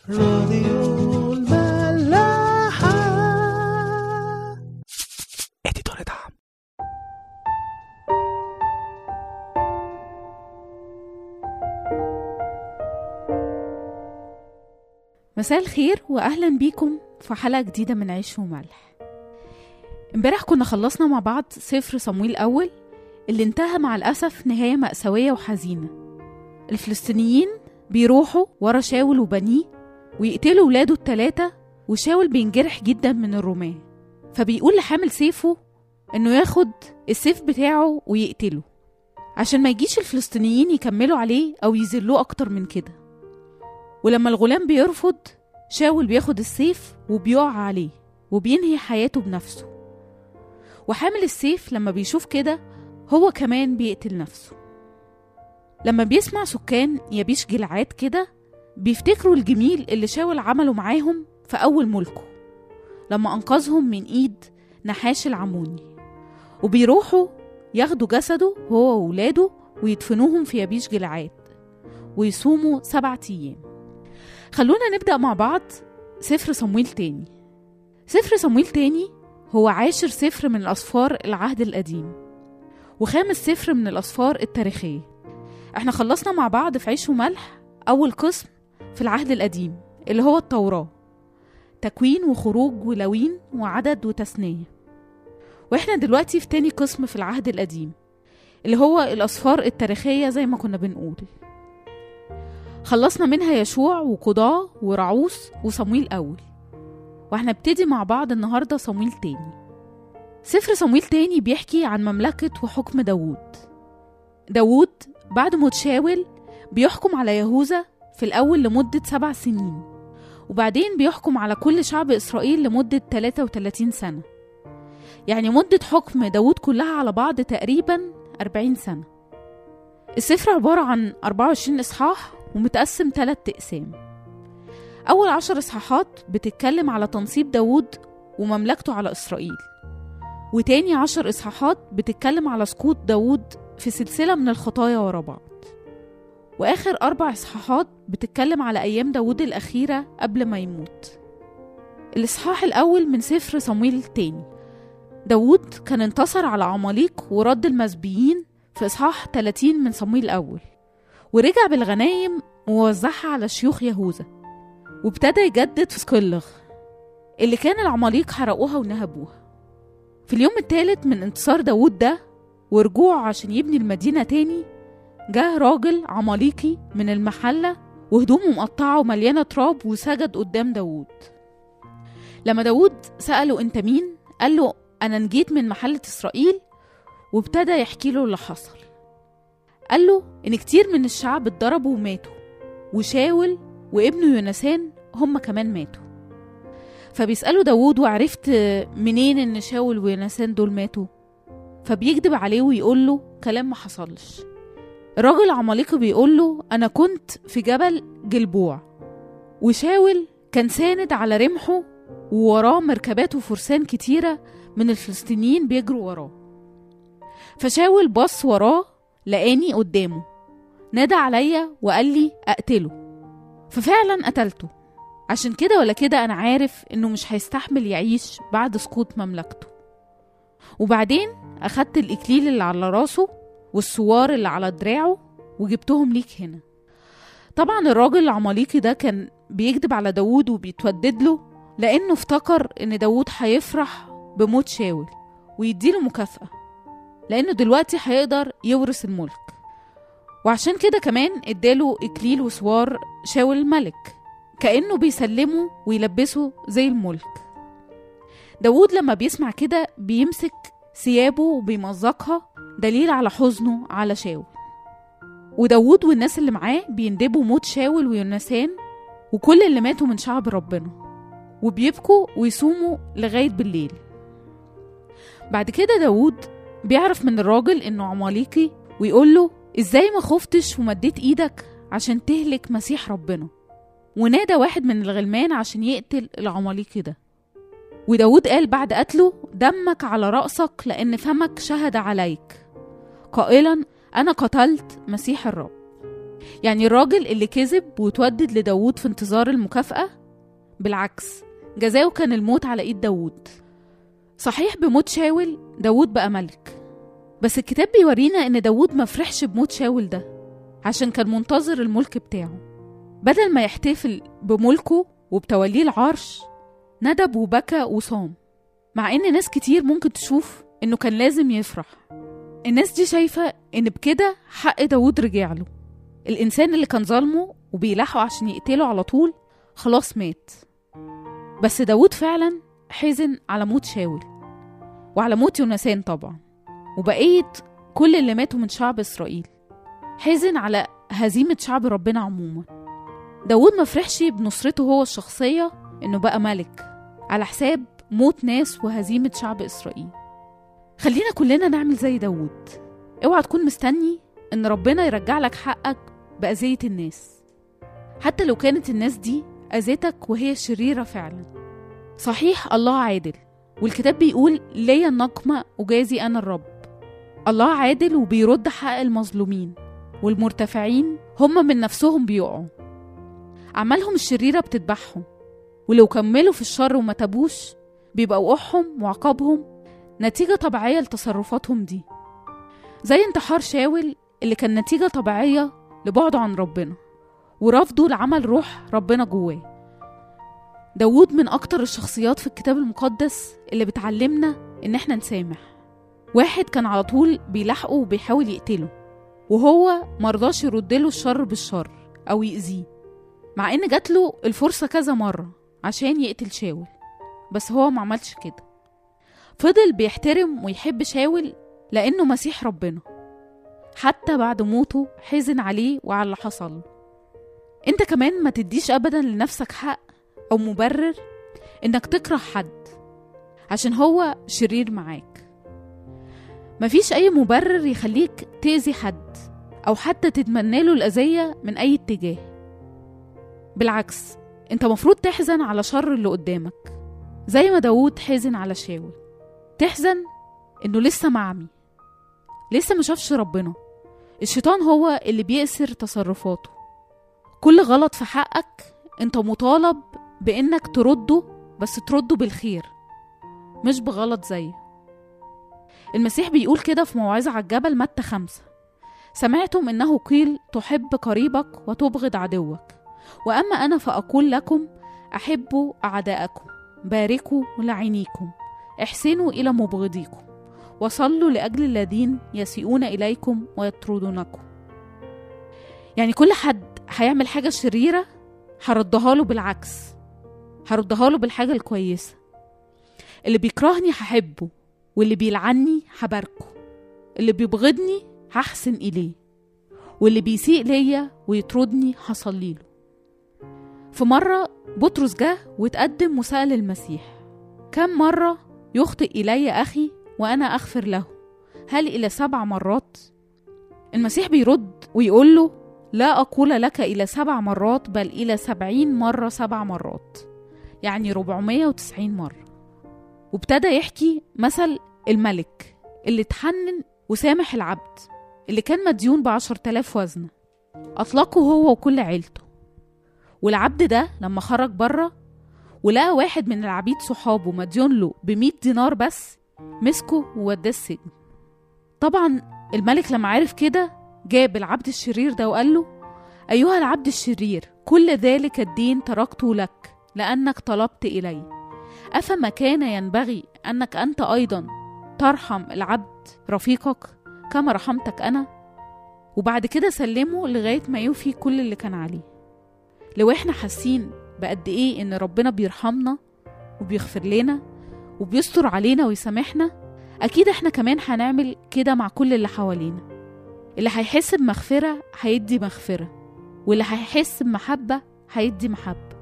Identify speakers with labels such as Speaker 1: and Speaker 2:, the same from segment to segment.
Speaker 1: راديو الملاحة اديتور دعم
Speaker 2: مساء الخير واهلا بيكم في حلقه جديده من عيش وملح امبارح كنا خلصنا مع بعض سفر صمويل اول اللي انتهى مع الاسف نهايه ماساويه وحزينه الفلسطينيين بيروحوا ورا شاول وبنيه ويقتلوا ولاده التلاتة وشاول بينجرح جدا من الرماة فبيقول لحامل سيفه انه ياخد السيف بتاعه ويقتله عشان ما يجيش الفلسطينيين يكملوا عليه او يذلوه اكتر من كده ولما الغلام بيرفض شاول بياخد السيف وبيقع عليه وبينهي حياته بنفسه وحامل السيف لما بيشوف كده هو كمان بيقتل نفسه لما بيسمع سكان يبيش جلعاد كده بيفتكروا الجميل اللي شاول عمله معاهم في أول ملكه لما أنقذهم من إيد نحاش العموني وبيروحوا ياخدوا جسده هو وولاده ويدفنوهم في يبيش جلعاد ويصوموا سبعة أيام خلونا نبدأ مع بعض سفر صمويل تاني سفر صمويل تاني هو عاشر سفر من الأسفار العهد القديم وخامس سفر من الأسفار التاريخية احنا خلصنا مع بعض في عيش وملح أول قسم في العهد القديم اللي هو التوراة تكوين وخروج ولوين وعدد وتثنية واحنا دلوقتي في تاني قسم في العهد القديم اللي هو الأسفار التاريخية زي ما كنا بنقول خلصنا منها يشوع وقضاة ورعوس وصمويل أول وهنبتدي مع بعض النهاردة صمويل تاني سفر صمويل تاني بيحكي عن مملكة وحكم داوود داوود بعد موت شاول بيحكم على يهوذا في الأول لمدة سبع سنين وبعدين بيحكم على كل شعب إسرائيل لمدة 33 سنة يعني مدة حكم داوود كلها على بعض تقريبا 40 سنة السفر عبارة عن 24 إصحاح ومتقسم تلات أقسام أول عشر إصحاحات بتتكلم على تنصيب داوود ومملكته على إسرائيل وتاني عشر إصحاحات بتتكلم على سقوط داوود في سلسلة من الخطايا ورا بعض وآخر أربع إصحاحات بتتكلم على أيام داوود الأخيرة قبل ما يموت الإصحاح الأول من سفر صمويل التاني داوود كان انتصر على عماليق ورد المسبيين في إصحاح 30 من صمويل الأول ورجع بالغنايم ووزعها على شيوخ يهوذا وابتدى يجدد في سكلغ اللي كان العماليق حرقوها ونهبوها في اليوم الثالث من انتصار داوود ده ورجوعه عشان يبني المدينة تاني جه راجل عماليقي من المحلة وهدومه مقطعة ومليانة تراب وسجد قدام داوود لما داوود سأله انت مين قال له انا نجيت من محلة اسرائيل وابتدى يحكي له اللي حصل قال له ان كتير من الشعب اتضربوا وماتوا وشاول وابنه يونسان هم كمان ماتوا فبيسأله داوود وعرفت منين ان شاول ويونسان دول ماتوا فبيكذب عليه ويقول له كلام ما حصلش الراجل العماليقي بيقول له انا كنت في جبل جلبوع وشاول كان ساند على رمحه ووراه مركبات وفرسان كتيرة من الفلسطينيين بيجروا وراه فشاول بص وراه لقاني قدامه نادى عليا وقال لي اقتله ففعلا قتلته عشان كده ولا كده انا عارف انه مش هيستحمل يعيش بعد سقوط مملكته وبعدين اخدت الاكليل اللي على راسه والسوار اللي على دراعه وجبتهم ليك هنا طبعا الراجل العماليقي ده كان بيكذب على داوود وبيتودد له لانه افتكر ان داوود هيفرح بموت شاول ويديله مكافأة لانه دلوقتي هيقدر يورث الملك وعشان كده كمان اداله اكليل وسوار شاول الملك كأنه بيسلمه ويلبسه زي الملك داوود لما بيسمع كده بيمسك ثيابه وبيمزقها دليل على حزنه على شاول وداوود والناس اللي معاه بيندبوا موت شاول ويونسان وكل اللي ماتوا من شعب ربنا وبيبكوا ويصوموا لغاية بالليل بعد كده داوود بيعرف من الراجل انه عماليقي ويقول له ازاي ما خفتش ومديت ايدك عشان تهلك مسيح ربنا ونادى واحد من الغلمان عشان يقتل العماليقي ده وداود قال بعد قتله دمك على رأسك لأن فمك شهد عليك قائلا أنا قتلت مسيح الرب يعني الراجل اللي كذب وتودد لداود في انتظار المكافأة بالعكس جزاؤه كان الموت على ايد داود صحيح بموت شاول داود بقى ملك بس الكتاب بيورينا ان داود ما فرحش بموت شاول ده عشان كان منتظر الملك بتاعه بدل ما يحتفل بملكه وبتوليه العرش ندب وبكى وصام مع ان ناس كتير ممكن تشوف انه كان لازم يفرح الناس دي شايفة ان بكده حق داود رجع له الانسان اللي كان ظالمه وبيلاحقه عشان يقتله على طول خلاص مات بس داود فعلا حزن على موت شاول وعلى موت يونسان طبعا وبقية كل اللي ماتوا من شعب إسرائيل حزن على هزيمة شعب ربنا عموما داود ما فرحش بنصرته هو الشخصية إنه بقى ملك على حساب موت ناس وهزيمة شعب إسرائيل خلينا كلنا نعمل زي داود اوعى تكون مستني إن ربنا يرجع لك حقك بأذية الناس حتى لو كانت الناس دي أذيتك وهي شريرة فعلا صحيح الله عادل والكتاب بيقول ليا النقمة أجازي أنا الرب الله عادل وبيرد حق المظلومين والمرتفعين هم من نفسهم بيقعوا أعمالهم الشريرة بتذبحهم ولو كملوا في الشر وما تابوش بيبقى وقوعهم وعقابهم نتيجة طبيعية لتصرفاتهم دي زي انتحار شاول اللي كان نتيجة طبيعية لبعده عن ربنا ورفضه لعمل روح ربنا جواه داود من أكتر الشخصيات في الكتاب المقدس اللي بتعلمنا إن إحنا نسامح واحد كان على طول بيلاحقه وبيحاول يقتله وهو مرضاش يردله الشر بالشر أو يأذيه مع إن جاتله الفرصة كذا مرة عشان يقتل شاول بس هو ما عملش كده فضل بيحترم ويحب شاول لأنه مسيح ربنا حتى بعد موته حزن عليه وعلى اللي حصل له انت كمان ما تديش ابدا لنفسك حق او مبرر انك تكره حد عشان هو شرير معاك مفيش اي مبرر يخليك تأذي حد او حتى تتمنى له الاذية من اي اتجاه بالعكس انت مفروض تحزن على شر اللي قدامك زي ما داود حزن على شاول تحزن انه لسه معمي لسه ما شافش ربنا الشيطان هو اللي بيأسر تصرفاته كل غلط في حقك انت مطالب بانك ترده بس ترده بالخير مش بغلط زيه المسيح بيقول كده في موعظة على الجبل متى خمسة سمعتم انه قيل تحب قريبك وتبغض عدوك واما انا فاقول لكم احبوا اعداءكم باركوا لعينيكم احسنوا الى مبغضيكم وصلوا لاجل الذين يسيئون اليكم ويطردونكم يعني كل حد هيعمل حاجة شريرة هردها له بالعكس هردها له بالحاجة الكويسة اللي بيكرهني هحبه واللي بيلعني هباركه اللي بيبغضني هحسن إليه واللي بيسيء ليا ويطردني هصليله في مرة بطرس جه واتقدم وسأل المسيح كم مرة يخطئ إلي أخي وأنا أغفر له هل إلى سبع مرات؟ المسيح بيرد ويقول له لا أقول لك إلى سبع مرات بل إلى سبعين مرة سبع مرات يعني ربعمية وتسعين مرة وابتدى يحكي مثل الملك اللي اتحنن وسامح العبد اللي كان مديون بعشر تلاف وزنة أطلقه هو وكل عيلته والعبد ده لما خرج بره ولقى واحد من العبيد صحابه مديون له بمية دينار بس مسكه ووداه السجن طبعا الملك لما عرف كده جاب العبد الشرير ده وقال له أيها العبد الشرير كل ذلك الدين تركته لك لأنك طلبت إلي أفما كان ينبغي أنك أنت أيضا ترحم العبد رفيقك كما رحمتك أنا وبعد كده سلمه لغاية ما يوفي كل اللي كان عليه لو احنا حاسين بقد ايه ان ربنا بيرحمنا وبيغفر لنا وبيستر علينا ويسامحنا اكيد احنا كمان هنعمل كده مع كل اللي حوالينا اللي هيحس بمغفرة هيدي مغفرة واللي هيحس بمحبة هيدي محبة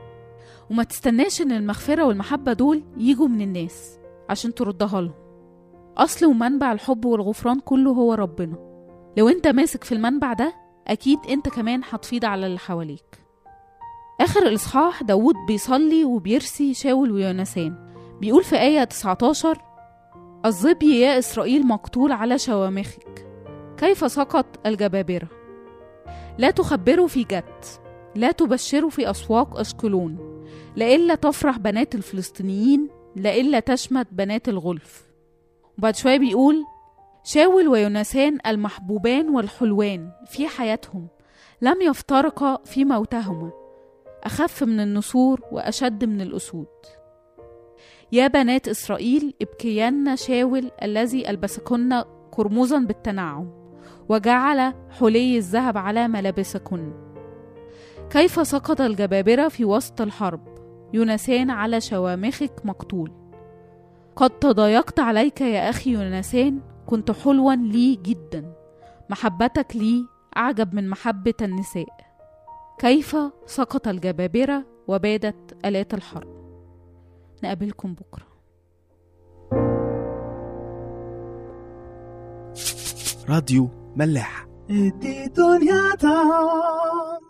Speaker 2: وما تستناش ان المغفرة والمحبة دول يجوا من الناس عشان تردها لهم أصل ومنبع الحب والغفران كله هو ربنا لو انت ماسك في المنبع ده أكيد انت كمان هتفيض على اللي حواليك آخر الإصحاح داود بيصلي وبيرسي شاول ويونسان بيقول في آية 19 الظبي يا إسرائيل مقتول على شوامخك كيف سقط الجبابرة لا تخبروا في جت لا تبشروا في أسواق أشكلون لئلا تفرح بنات الفلسطينيين لئلا تشمت بنات الغلف وبعد شوية بيقول شاول ويونسان المحبوبان والحلوان في حياتهم لم يفترقا في موتهما أخف من النسور وأشد من الأسود يا بنات إسرائيل ابكين شاول الذي ألبسكن قرمزا بالتنعم وجعل حلي الذهب على ملابسكن كيف سقط الجبابرة في وسط الحرب يونسان على شوامخك مقتول قد تضايقت عليك يا أخي يونسان كنت حلوا لي جدا محبتك لي أعجب من محبة النساء كيف سقط الجبابرة وبادت آلات الحرب نقابلكم بكرة
Speaker 1: راديو ملاح
Speaker 3: دي دنيا تعم